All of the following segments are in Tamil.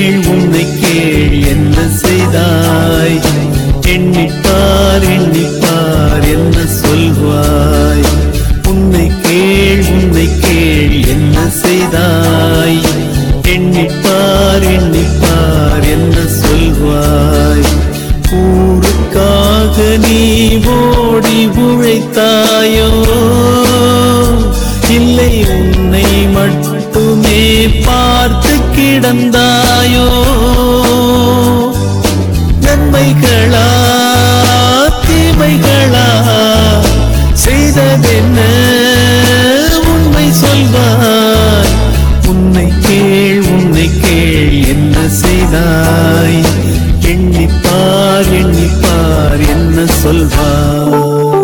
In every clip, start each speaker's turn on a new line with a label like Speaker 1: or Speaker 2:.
Speaker 1: கேள் உன்னை கேள் என்ன செய்தாய் எண்ணிப்பார் எண்ணிப்பார் என்ன சொல்வாய் உன்னை கேள் உன்னை கேள் என்ன செய்தாய் எண்ணிப்பார் எண்ணிப்பார் என்ன சொல்வாய் ஊருக்காக நீ ஓடி உழைத்தாயோ இல்லை உன்னை மட்டுமே பார்த்து கிடந்தாயோ நன்மைகளா தீமைகளா செய்ததென்ன உண்மை சொல்வாய் உன்னை கேள் உன்னை கேள் என்ன செய்தாய் எண்ணிப்பார் எண்ணிப்பார் என்ன சொல்வாய்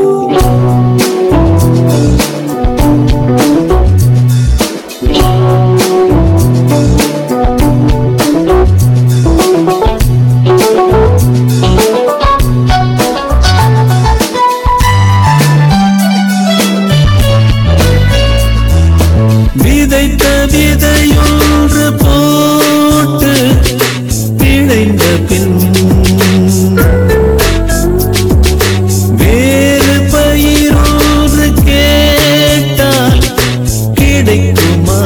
Speaker 1: விதைத்த விதையொன்று போட்டு பிழைந்த பின் வேறு பயிரொன்று கேட்டால் கிடைக்குமா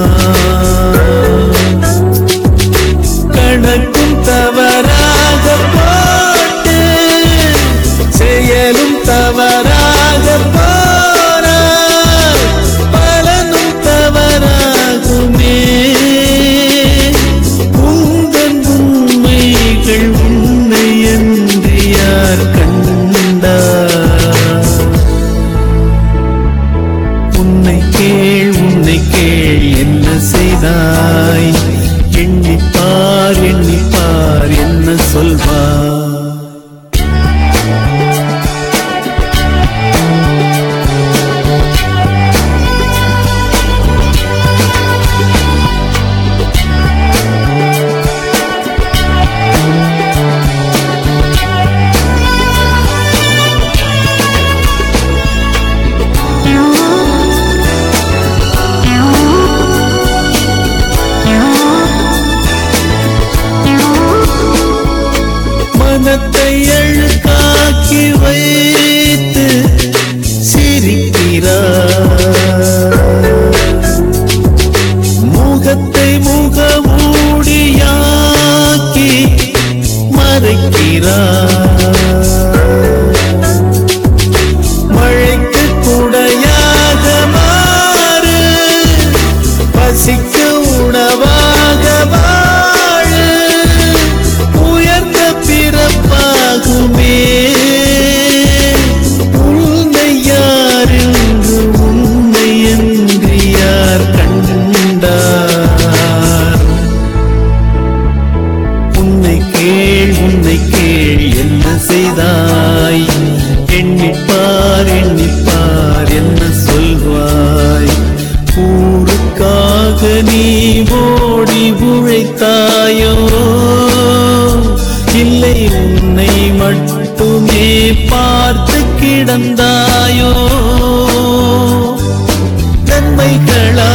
Speaker 1: கணக்கும் தவறாக போட்டு செயலும் தவறாக போனால் பலனும் தவறாகுமே உந்தன் உண்மைகள் உன்னை என்று யார் கண்டார் உன்னை கேள் உன்னை கேள் என்ன செய்தாய் எண்ணிப்பார் எண்ணிப்பார் என்ன சொல்வார் மனத்தை அழுக்காக்கி வைத்து சிரிக்கிறார் முகத்தை முகமூடியாக்கி மறைக்கிறார் மழைக்கு குடையாக மாறு பசிக்க உணவாக வாழு உயர்ந்த பிறப்பாகுமே உன்னை யார் என்று உன்னை என்று யார் கண்டார் உன்னை கேள் உன்னை கேள் என்ன செய்தாய் எண்ணிப்பார் எண்ணிப்பார் என்ன சொல்வாய் ஊருக்காக நீ ஓடி உழைத்தாயோ இல்லை உன்னை மட்டுமே பார்த்து கிடந்தாயோ நன்மைகளா